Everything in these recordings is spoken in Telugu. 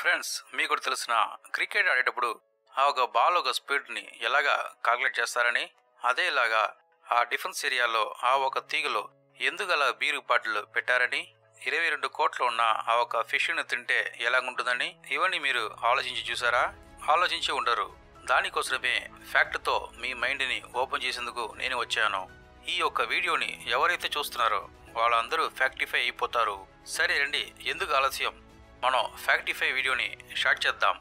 ఫ్రెండ్స్ మీకు కూడా తెలిసిన క్రికెట్ ఆడేటప్పుడు ఆ ఒక బాల్ ఒక స్పీడ్ని ఎలాగా కాల్కులేట్ చేస్తారని అదేలాగా ఆ డిఫెన్స్ ఏరియాలో ఆ ఒక తీగలో ఎందుకు అలా బీరు బాటిల్ పెట్టారని ఇరవై రెండు కోట్లు ఉన్న ఆ ఒక ఫిష్ను తింటే ఎలాగుంటుందని ఇవన్నీ మీరు ఆలోచించి చూసారా ఆలోచించి ఉండరు దానికోసమే ఫ్యాక్ట్తో మీ మైండ్ని ఓపెన్ చేసేందుకు నేను వచ్చాను ఈ యొక్క వీడియోని ఎవరైతే చూస్తున్నారో వాళ్ళందరూ ఫ్యాక్టిఫై అయిపోతారు సరే రండి ఎందుకు ఆలస్యం మనం ఫ్యాక్టిఫై వీడియోని స్టార్ట్ చేద్దాం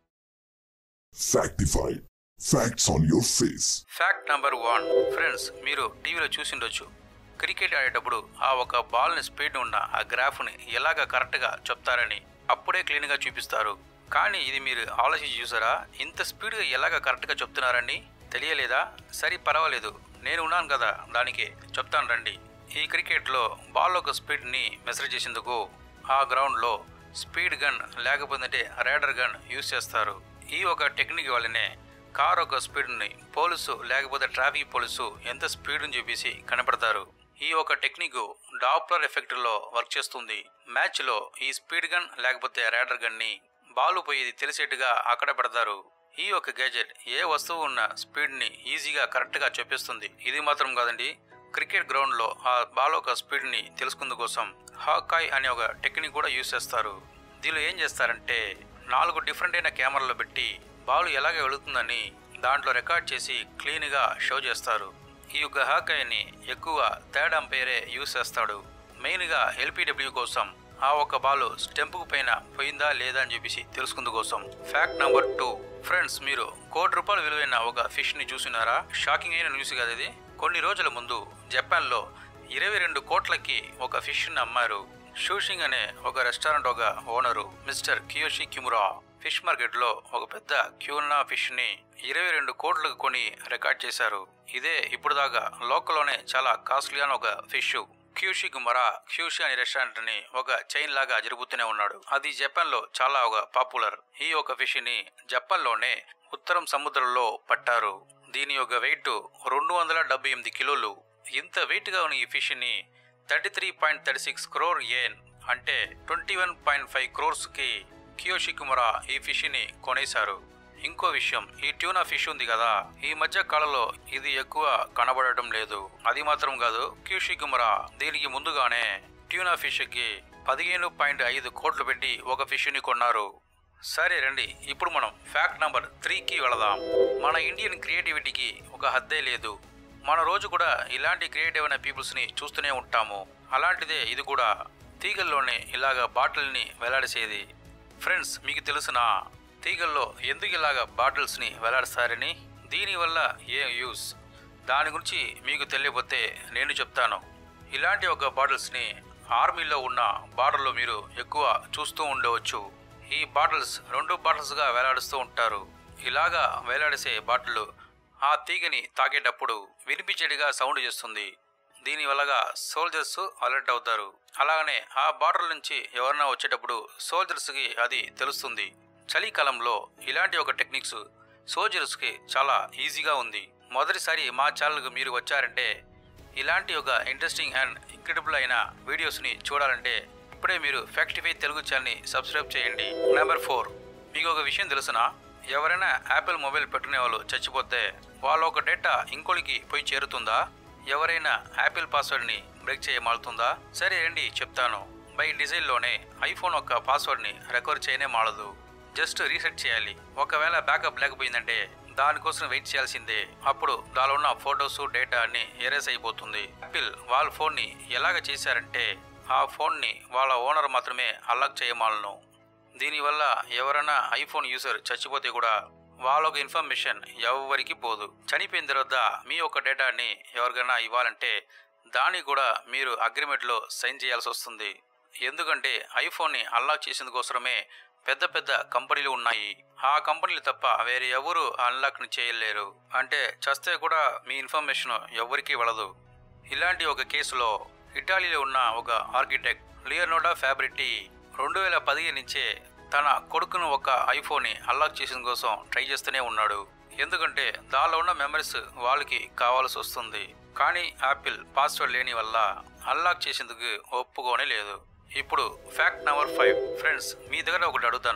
Factify. Facts on your face. Fact number one friends మీరు టీవీలో చూసిండొచ్చు క్రికెట్ ఆడేటప్పుడు ఆ ఒక బాల్ని స్పీడ్ ఉన్న ఆ గ్రాఫ్ని ఎలాగ కరెక్ట్గా చెప్తారని అప్పుడే క్లీన్గా చూపిస్తారు కానీ ఇది మీరు ఆలోచించి చూసారా ఇంత స్పీడ్గా ఎలాగ కరెక్ట్గా చెప్తున్నారని తెలియలేదా సరే పర్వాలేదు నేను ఉన్నాను కదా దానికి చెప్తాను రండి ఈ క్రికెట్లో బాల్ ఒక స్పీడ్ని మెజర్ చేసేందుకు ఆ గ్రౌండ్లో స్పీడ్ గన్ లేకపోతే రేడర్ గన్ యూజ్ చేస్తారు ఈ ఒక టెక్నిక్ వల్లనే కార్ ఒక స్పీడ్ని పోలీసు లేకపోతే ట్రాఫిక్ పోలీసు ఎంత స్పీడ్ అని చెప్పేసి కనపడతారు ఈ ఒక టెక్నిక్ డాప్లర్ ఎఫెక్ట్లో వర్క్ చేస్తుంది మ్యాచ్లో ఈ స్పీడ్ గన్ లేకపోతే రేడర్ గన్ని బాలు పోయేది తెలిసేట్టుగా అక్కడ పెడతారు ఈ ఒక గేజెట్ ఏ వస్తువు ఉన్న స్పీడ్ని ఈజీగా కరెక్ట్గా చెప్పేస్తుంది ఇది మాత్రం కాదండి క్రికెట్ గ్రౌండ్లో ఆ బాల్ ఒక స్పీడ్ని తెలుసుకుందు కోసం హాకాయ్ అనే ఒక టెక్నిక్ కూడా యూజ్ చేస్తారు దీనిలో ఏం చేస్తారంటే నాలుగు డిఫరెంట్ అయిన కెమెరాలు పెట్టి బాల్ ఎలాగ వెళుతుందని దాంట్లో రికార్డ్ చేసి క్లీన్గా షో చేస్తారు ఈ యొక్క హాకాయ్ని ఎక్కువ థర్డ్ అంపైరే యూజ్ చేస్తాడు మెయిన్గా ఎల్పీడబ్ల్యూ కోసం ఆ ఒక బాల్ స్టెంపుకు పైన పోయిందా లేదా అని చెప్పేసి తెలుసుకుందు కోసం ఫ్యాక్ట్ నంబర్ టూ ఫ్రెండ్స్ మీరు కోటి రూపాయలు విలువైన ఒక ఫిష్ ని చూసినారా షాకింగ్ అయిన న్యూస్ కదా ఇది కొన్ని రోజుల ముందు జపాన్లో ఇరవై రెండు కోట్లకి ఒక ఫిష్ ని అమ్మారు షూషింగ్ అనే ఒక రెస్టారెంట్ ఒక owner mister Kiyoshi Kimura fish market లో ఒక పెద్ద క్యూనా ఫిష్ ని ఇరవై రెండు కోట్లకు కొని రికార్డ్ చేశారు ఇదే ఇప్పుడు దాకా లోకల్లోనే చాలా కాస్ట్లీ అని ఒక ఫిష్ క్యూషి గుమరా క్యూషి అనే రెస్టారెంట్ ని ఒక చైన్ లాగా జరుగుతూనే ఉన్నాడు అది జపాన్ లో చాలా ఒక పాపులర్ ఈ ఒక ఫిష్ ని జపాన్ లోనే ఉత్తరం సముద్రంలో పట్టారు దీని యొక్క వెయిట్ రెండు వందల డెబ్బై ఎనిమిది కిలోలు ఇంత వెయిట్ గా ఉన్న ఈ ఫిష్ ని thirty three point thirty six crore yen అంటే twenty one point five crores కి కియోషి కుమరా ఈ ఫిష్ ని కొనేశారు ఇంకో విషయం ఈ ట్యూనా ఫిష్ ఉంది కదా ఈ మధ్య కాలంలో ఇది ఎక్కువ కనబడటం లేదు అది మాత్రం కాదు క్యూషి కుమరా దీనికి ముందుగానే ట్యూనా ఫిష్ కి పదిహేను పాయింట్ ఐదు కోట్లు పెట్టి ఒక ఫిష్ ని కొన్నారు సరే రండి ఇప్పుడు మనం ఫ్యాక్ట్ నంబర్ త్రీకి వెళదాం మన ఇండియన్ క్రియేటివిటీకి ఒక హద్దే లేదు మన రోజు కూడా ఇలాంటి క్రియేటివ్ అయిన పీపుల్స్ని చూస్తూనే ఉంటాము అలాంటిదే ఇది కూడా తీగల్లోనే ఇలాగ బాటిల్ని వేలాడేసేది ఫ్రెండ్స్ మీకు తెలుసునా తీగల్లో ఎందుకు ఇలాగ బాటిల్స్ని వేలాడతారని దీనివల్ల ఏ యూస్ దాని గురించి మీకు తెలియకపోతే నేను చెప్తాను ఇలాంటి ఒక బాటిల్స్ని ఆర్మీలో ఉన్న బాటిల్లో మీరు ఎక్కువ చూస్తూ ఉండవచ్చు ఈ బాటిల్స్ రెండు బాటిల్స్గా వేలాడుస్తూ ఉంటారు ఇలాగా వేలాడేసే బాటిల్ ఆ తీగని తాకేటప్పుడు వినిపించేటిగా సౌండ్ చేస్తుంది దీని వల్లగా సోల్జర్స్ అలర్ట్ అవుతారు అలాగనే ఆ బార్డర్ నుంచి ఎవరైనా వచ్చేటప్పుడు సోల్జర్స్కి అది తెలుస్తుంది చలికాలంలో ఇలాంటి ఒక టెక్నిక్స్ సోల్జర్స్కి చాలా ఈజీగా ఉంది మొదటిసారి మా ఛానల్కి మీరు వచ్చారంటే ఇలాంటి ఒక ఇంట్రెస్టింగ్ అండ్ ఇంక్రెడిబుల్ అయిన వీడియోస్ని చూడాలంటే ఇప్పుడే మీరు ఫ్యాక్టిఫై తెలుగు ఛానల్ని సబ్స్క్రైబ్ చేయండి నెంబర్ ఫోర్ మీకు ఒక విషయం తెలుసునా ఎవరైనా యాపిల్ మొబైల్ పెట్టుకునే వాళ్ళు చచ్చిపోతే వాళ్ళ ఒక డేటా ఇంకోటికి పోయి చేరుతుందా ఎవరైనా యాపిల్ పాస్వర్డ్ని బ్రేక్ చేయమాలుతుందా సరే రండి చెప్తాను బై డిజైన్లోనే ఐఫోన్ యొక్క పాస్వర్డ్ని రికవర్ చేయనే మాలదు జస్ట్ రీసెట్ చేయాలి ఒకవేళ బ్యాకప్ లేకపోయిందంటే దానికోసం వెయిట్ చేయాల్సిందే అప్పుడు దానిలో ఉన్న ఫొటోస్ డేటా అన్ని ఎరేస్ అయిపోతుంది యాపిల్ వాళ్ళ ఫోన్ని ఎలాగ చేశారంటే ఆ ఫోన్ని వాళ్ళ ఓనర్ మాత్రమే అన్లాక్ చేయమాలను దీనివల్ల ఎవరైనా ఐఫోన్ యూజర్ చచ్చిపోతే కూడా వాళ్ళ ఒక ఇన్ఫర్మేషన్ ఎవరికి పోదు చనిపోయిన తర్వాత మీ యొక్క డేటాని ఎవరికైనా ఇవ్వాలంటే దాన్ని కూడా మీరు అగ్రిమెంట్లో సైన్ చేయాల్సి వస్తుంది ఎందుకంటే ఐఫోన్ని అన్లాక్ చేసేందుకోసమే పెద్ద పెద్ద కంపెనీలు ఉన్నాయి ఆ కంపెనీలు తప్ప వేరే ఎవరు అన్లాక్ని చేయలేరు అంటే చస్తే కూడా మీ ఇన్ఫర్మేషన్ ఎవరికి వెళ్ళదు ఇలాంటి ఒక కేసులో ఇటాలీలో ఉన్న ఒక ఆర్కిటెక్ట్ లియర్నోడా ఫ్యాబ్రిటీ రెండు వేల పదిహేను నుంచే తన కొడుకును ఒక ఐఫోన్ని అన్లాక్ చేసిన కోసం ట్రై చేస్తూనే ఉన్నాడు ఎందుకంటే దానిలో ఉన్న మెమరీస్ వాళ్ళకి కావాల్సి వస్తుంది కానీ యాపిల్ పాస్వర్డ్ లేని వల్ల అన్లాక్ చేసేందుకు ఒప్పుకోనే లేదు ఇప్పుడు ఫ్యాక్ట్ నెంబర్ ఫైవ్ ఫ్రెండ్స్ మీ దగ్గర ఒకటి అడుగుతాను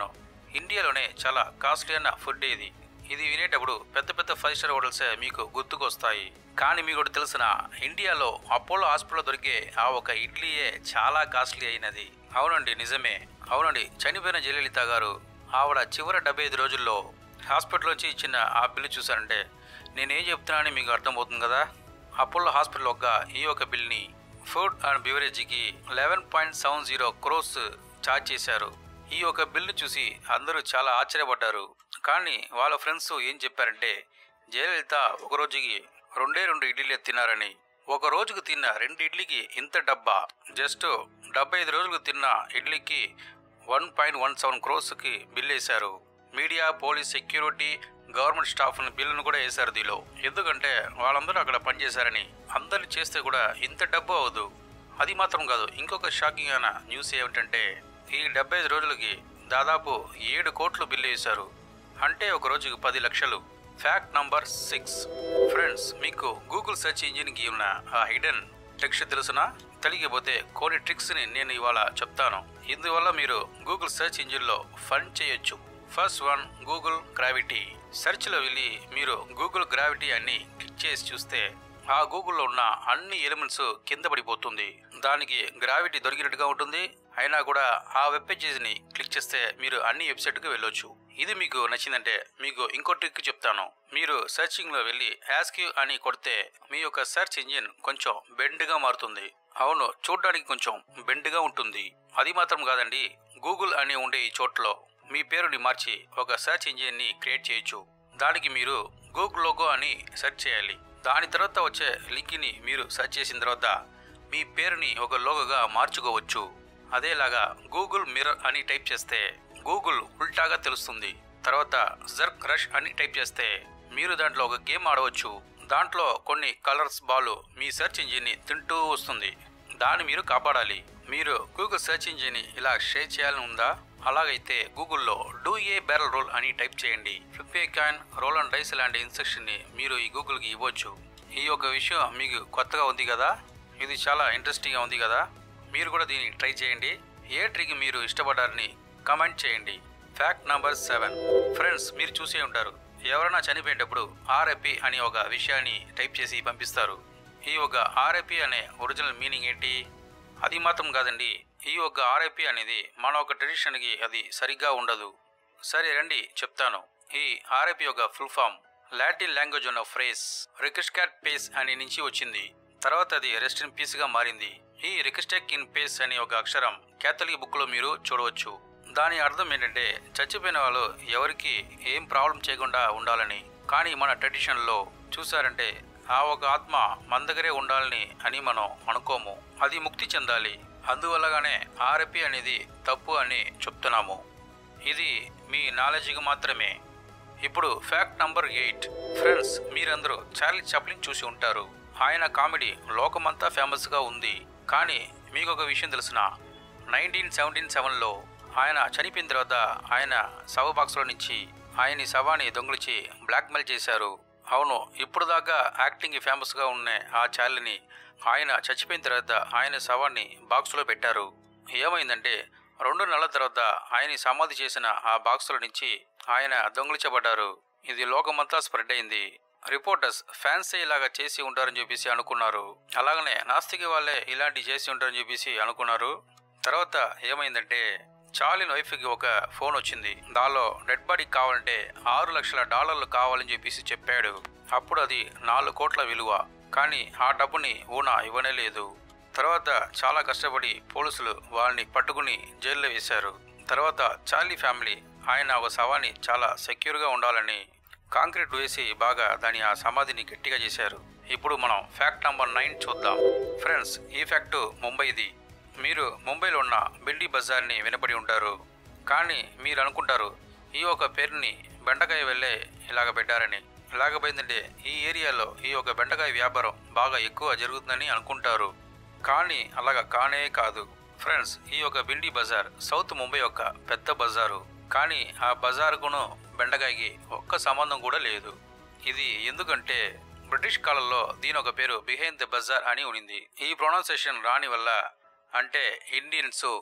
ఇండియాలోనే చాలా కాస్ట్లీ అయిన ఫుడ్ ఇది ఇది వినేటప్పుడు పెద్ద పెద్ద ఫైవ్ స్టార్ హోటల్సే మీకు గుర్తుకొస్తాయి కానీ మీకు ఒకటి తెలిసిన ఇండియాలో అపోలో హాస్పిటల్లో దొరికే ఆ ఒక ఇడ్లీయే చాలా కాస్ట్లీ అయినది అవునండి నిజమే అవునండి చనిపోయిన జయలలిత గారు ఆవిడ చివరి డెబ్బై ఐదు రోజుల్లో హాస్పిటల్ వచ్చి ఇచ్చిన ఆ బిల్లు చూసారంటే నేనేం చెప్తున్నానని మీకు అర్థమవుతుంది కదా అపోలో హాస్పిటల్ ఒక ఈ యొక్క బిల్ని ఫుడ్ అండ్ బివరేజీకి eleven point seven zero crores charge చేశారు ఈ యొక్క బిల్లు చూసి అందరూ చాలా ఆశ్చర్యపడ్డారు కానీ వాళ్ళ ఫ్రెండ్స్ ఏం చెప్పారంటే జయలలిత ఒక రోజుకి రెండే రెండు ఇడ్లీలే తిన్నారని ఒక రోజుకు తిన్న రెండు ఇడ్లీకి ఇంత డబ్బా జస్ట్ డెబ్బై ఐదు రోజులకు తిన్న ఇడ్లీకి వన్ పాయింట్ వన్ సెవెన్ క్రోస్కి బిల్ వేశారు media police security government staff బిల్లును కూడా వేశారు దీనిలో ఎందుకంటే వాళ్ళందరూ అక్కడ పనిచేశారని అందరు చేస్తే కూడా ఇంత డబ్బు అవదు అది మాత్రం కాదు ఇంకొక షాకింగ్ అయిన న్యూస్ ఏమిటంటే ఈ డెబ్బై ఐదు రోజులకి దాదాపు ఏడు కోట్లు బిల్లు వేశారు అంటే ఒక రోజుకి పది లక్షలు ఫ్యాక్ట్ నంబర్ సిక్స్ ఫ్రెండ్స్ మీకు గూగుల్ సెర్చ్ ఇంజిన్కి ఉన్న ఆ హిడెన్ ట్రిక్స్ తెలుసునా తెలియకపోతే కొన్ని ట్రిక్స్ని నేను ఇవాళ చెప్తాను ఇందువల్ల మీరు గూగుల్ సెర్చ్ ఇంజిన్లో ఫండ్ చేయొచ్చు ఫస్ట్ వన్ గూగుల్ గ్రావిటీ సెర్చ్లో వెళ్ళి మీరు గూగుల్ గ్రావిటీ అని క్లిక్ చేసి చూస్తే ఆ గూగుల్లో ఉన్న అన్ని ఎలిమెంట్స్ కింద పడిపోతుంది దానికి గ్రావిటీ దొరికినట్టుగా ఉంటుంది అయినా కూడా ఆ వెబ్ పేజెస్ని క్లిక్ చేస్తే మీరు అన్ని వెబ్సైట్కి వెళ్ళొచ్చు ఇది మీకు నచ్చిందంటే మీకు ఇంకో ట్రిక్ చెప్తాను మీరు సెర్చింగ్లో వెళ్ళి యాస్క్యూ అని కొడితే మీ యొక్క సెర్చ్ ఇంజిన్ కొంచెం బెండ్గా మారుతుంది అవును చూడడానికి కొంచెం బెండ్గా ఉంటుంది అది మాత్రం కాదండి గూగుల్ అని ఉండే ఈ చోట్లో మీ పేరుని మార్చి ఒక సెర్చ్ ఇంజిన్ని క్రియేట్ చేయొచ్చు దానికి మీరు గూగుల్ లోగో అని సెర్చ్ చేయాలి దాని తర్వాత వచ్చే లింక్ని మీరు సెర్చ్ చేసిన తర్వాత మీ పేరుని ఒక లోగోగా మార్చుకోవచ్చు అదేలాగా గూగుల్ మిర్రర్ అని టైప్ చేస్తే గూగుల్ ఉల్టాగా తెలుస్తుంది తర్వాత జర్క్ రష్ అని టైప్ చేస్తే మీరు దాంట్లో ఒక గేమ్ ఆడవచ్చు దాంట్లో కొన్ని కలర్స్ బాల్ మీ సెర్చ్ ఇంజిన్ని తింటూ వస్తుంది దాన్ని మీరు కాపాడాలి మీరు గూగుల్ సెర్చ్ ఇంజిన్ ఇలా షేర్ చేయాలని ఉందా అలాగైతే గూగుల్లో డూ ఏ బ్యారల్ రోల్ అని టైప్ చేయండి flip a coin roll and dice లాంటి ఇన్స్ట్రక్షన్ని మీరు ఈ గూగుల్కి ఇవ్వచ్చు ఈ యొక్క విషయం మీకు కొత్తగా ఉంది కదా ఇది చాలా ఇంట్రెస్టింగ్గా ఉంది కదా మీరు కూడా దీన్ని ట్రై చేయండి ఏ ట్రిక్ మీరు ఇష్టపడ్డారని కమెంట్ చేయండి ఫ్యాక్ట్ నంబర్ సెవెన్ ఫ్రెండ్స్ మీరు చూసే ఉంటారు ఎవరైనా చనిపోయేటప్పుడు ఆర్ఎపి అని ఒక విషయాన్ని టైప్ చేసి పంపిస్తారు ఈ ఒక ఆర్ఐపి అనే ఒరిజినల్ మీనింగ్ ఏంటి అది మాత్రం కాదండి ఈ ఒక ఆర్ఐపి అనేది మన ఒక ట్రెడిషన్కి అది సరిగ్గా ఉండదు సరే రండి చెప్తాను ఈ ఆర్ఐపి యొక్క ఫుల్ ఫామ్ లాటిన్ లాంగ్వేజ్ ఉన్న ఫ్రేస్ రిక్రిస్కాట్ పేస్ అని నుంచి వచ్చింది తర్వాత అది రెస్ట్ ఇన్ పీస్ గా మారింది ఈ రిక్రిస్టెక్ ఇన్ పేస్ అనే ఒక అక్షరం కేథలిక్ బుక్ లో మీరు చూడవచ్చు దాని అర్థం ఏంటంటే చచ్చిపోయిన వాళ్ళు ఎవరికి ఏం ప్రాబ్లం చేయకుండా ఉండాలని కానీ మన ట్రెడిషన్లో చూసారంటే ఆ ఒక ఆత్మ మన దగ్గరే ఉండాలని అని మనం అనుకోము అది ముక్తి చెందాలి అందువల్లగానే ఆర్ఎపి అనేది తప్పు అని చెప్తున్నాము ఇది మీ నాలెడ్జ్కి మాత్రమే ఇప్పుడు ఫ్యాక్ట్ నంబర్ ఎయిట్ ఫ్రెండ్స్ మీరందరూ చార్లీ చాప్లిన్ చూసి ఉంటారు ఆయన కామెడీ లోకమంతా ఫేమస్గా ఉంది కానీ మీకు ఒక విషయం తెలిసిన నైన్టీన్ సెవెంటీన్ సెవెన్లో ఆయన చనిపోయిన తర్వాత ఆయన శవ బాక్స్లో నుంచి ఆయన శవాన్ని దొంగిలించి బ్లాక్మెయిల్ చేశారు అవును ఇప్పుడు దాకా యాక్టింగ్ ఫేమస్గా ఉన్న ఆ చార్లీని ఆయన చచ్చిపోయిన తర్వాత ఆయన శవాన్ని బాక్స్లో పెట్టారు ఏమైందంటే రెండు నెలల తర్వాత ఆయన సమాధి చేసిన ఆ బాక్సుల నుంచి ఆయన దొంగిలించబడ్డారు ఇది లోకమంతా స్ప్రెడ్ అయింది రిపోర్టర్స్ ఫ్యాన్సీ ఇలాగా చేసి ఉంటారని చెప్పేసి అనుకున్నారు అలాగనే నాస్తిక వాళ్ళే ఇలాంటి చేసి ఉంటారని చెప్పేసి అనుకున్నారు తర్వాత ఏమైందంటే చార్లిన్ వైఫ్కి ఒక ఫోన్ వచ్చింది దానిలో డెడ్ బాడీ కావాలంటే ఆరు లక్షల డాలర్లు కావాలని చెప్పేసి చెప్పాడు అప్పుడు అది నాలుగు కోట్ల విలువ కానీ ఆ డబ్బుని ఊనా ఇవ్వనే లేదు తర్వాత చాలా కష్టపడి పోలీసులు వాళ్ళని పట్టుకుని జైల్లో వేశారు తర్వాత చార్లీ ఫ్యామిలీ ఆయన ఒక శవాన్ని చాలా సెక్యూర్గా ఉండాలని కాంక్రీట్ వేసి బాగా దాని ఆ సమాధిని గట్టిగా చేశారు ఇప్పుడు మనం ఫ్యాక్ట్ నంబర్ నైన్ చూద్దాం ఫ్రెండ్స్ ఈ ఫ్యాక్ట్ ముంబైది మీరు ముంబైలో ఉన్న బిల్డీ బజార్ని వినపడి ఉంటారు కానీ మీరు అనుకుంటారు ఈ ఒక పేరుని బెండకాయ వెళ్ళే ఇలాగ పెట్టారని ఇలాగపోయిందంటే ఈ ఏరియాలో ఈ ఒక బెండకాయ వ్యాపారం బాగా ఎక్కువ జరుగుతుందని అనుకుంటారు కానీ అలాగ కానే కాదు ఫ్రెండ్స్ ఈ యొక్క బిల్డీ బజార్ సౌత్ ముంబై యొక్క పెద్ద బజారు కానీ ఆ బజారుకును బెండకాయకి ఒక్క సంబంధం కూడా లేదు ఇది ఎందుకంటే బ్రిటిష్ కాలంలో దీని ఒక పేరు బిహైండ్ ద బజార్ అని ఉనింది ఈ ప్రొనౌన్సియేషన్ రాని వల్ల అంటే ఇండియన్స్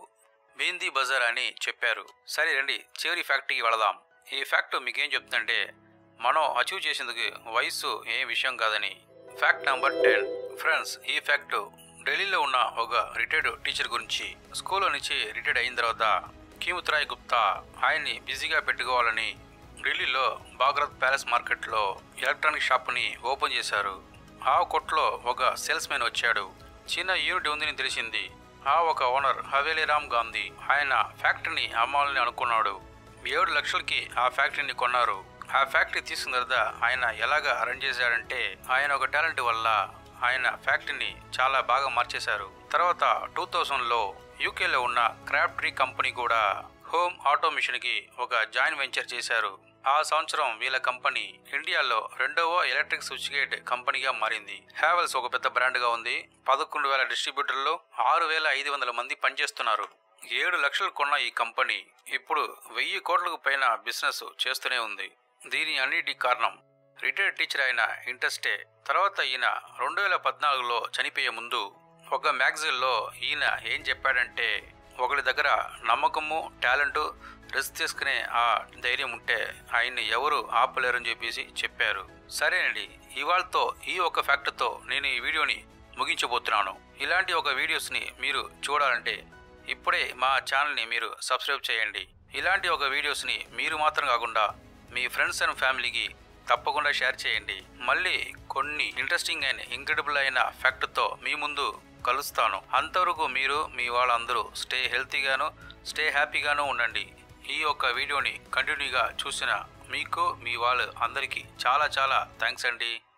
బేందీ బజార్ అని చెప్పారు సరే రండి చివరి ఫ్యాక్టరీకి వెళదాం ఈ ఫ్యాక్ట్ మీకేం చెప్తుందంటే మనం అచీవ్ చేసేందుకు వయసు ఏ విషయం కాదని ఫ్యాక్ట్ నెంబర్ టెన్ ఫ్రెండ్స్ ఈ ఫ్యాక్ట్ ఢిల్లీలో ఉన్న ఒక రిటైర్డ్ టీచర్ గురించి స్కూల్లో నుంచి రిటైర్డ్ అయిన తర్వాత కీముత్రాయ్ గుప్తా ఆయన్ని బిజీగా పెట్టుకోవాలని ఢిల్లీలో బాగ్రత్ ప్యాలెస్ మార్కెట్లో ఎలక్ట్రానిక్ షాప్ని ఓపెన్ చేశారు ఆ కొట్లో ఒక సేల్స్ మ్యాన్ వచ్చాడు చిన్న యూనిట్ ఉందని తెలిసింది ఆ ఒక ఓనర్ హవేలీరామ్ గాంధీ ఆయన ఫ్యాక్టరీని అమ్మాలని అనుకున్నాడు ఏడు లక్షలకి ఆ ఫ్యాక్టరీని కొన్నారు ఆ ఫ్యాక్టరీ తీసుకున్న తర్వాత ఆయన ఎలాగా రన్ చేశాడంటే ఆయన ఒక టాలెంట్ వల్ల ఆయన ఫ్యాక్టరీని చాలా బాగా మార్చేశారు తర్వాత టూ థౌజండ్లో యూకేలో ఉన్న క్రాఫ్టరీ కంపెనీ కూడా హోమ్ ఆటోమేషన్కి ఒక జాయింట్ వెంచర్ చేశారు ఆ సంవత్సరం వీళ్ళ కంపెనీ ఇండియాలో రెండవ ఎలక్ట్రిక్ స్విచ్ గేట్ కంపెనీగా మారింది హ్యావెల్స్ ఒక పెద్ద బ్రాండ్గా ఉంది పదకొండు వేల డిస్ట్రిబ్యూటర్లు ఆరు వేల ఐదు వందల మంది పనిచేస్తున్నారు ఏడు లక్షలు కొన్న ఈ కంపెనీ ఇప్పుడు వెయ్యి కోట్లకు పైన బిజినెస్ చేస్తూనే ఉంది దీని అన్నిటి కారణం రిటైర్డ్ టీచర్ అయిన ఇంట్రెస్టే తర్వాత ఈయన రెండు వేల పద్నాలుగులో చనిపోయే ముందు ఒక మ్యాగజైన్లో ఈయన ఏం చెప్పాడంటే ఒకరి దగ్గర నమ్మకము టాలెంట్ రిస్క్ తీసుకునే ఆ ధైర్యం ఉంటే ఆయన్ని ఎవరు ఆపలేరని చెప్పేసి చెప్పారు సరేనండి ఇవాళతో ఈ ఒక ఫ్యాక్ట్తో నేను ఈ వీడియోని ముగించబోతున్నాను ఇలాంటి ఒక వీడియోస్ని మీరు చూడాలంటే ఇప్పుడే మా ఛానల్ని మీరు సబ్స్క్రైబ్ చేయండి ఇలాంటి ఒక వీడియోస్ని మీరు మాత్రం కాకుండా మీ ఫ్రెండ్స్ అండ్ ఫ్యామిలీకి తప్పకుండా షేర్ చేయండి మళ్ళీ కొన్ని ఇంట్రెస్టింగ్ అయిన ఇంక్రెడిబుల్ అయిన ఫ్యాక్ట్తో మీ ముందు కలుస్తాను అంతవరకు మీరు మీ వాళ్ళందరూ స్టే హెల్తీగాను స్టే హ్యాపీగాను ఉండండి ఈ యొక్క వీడియోని కంటిన్యూగా చూసిన మీకు మీ వాళ్ళు అందరికీ చాలా చాలా థ్యాంక్స్ అండి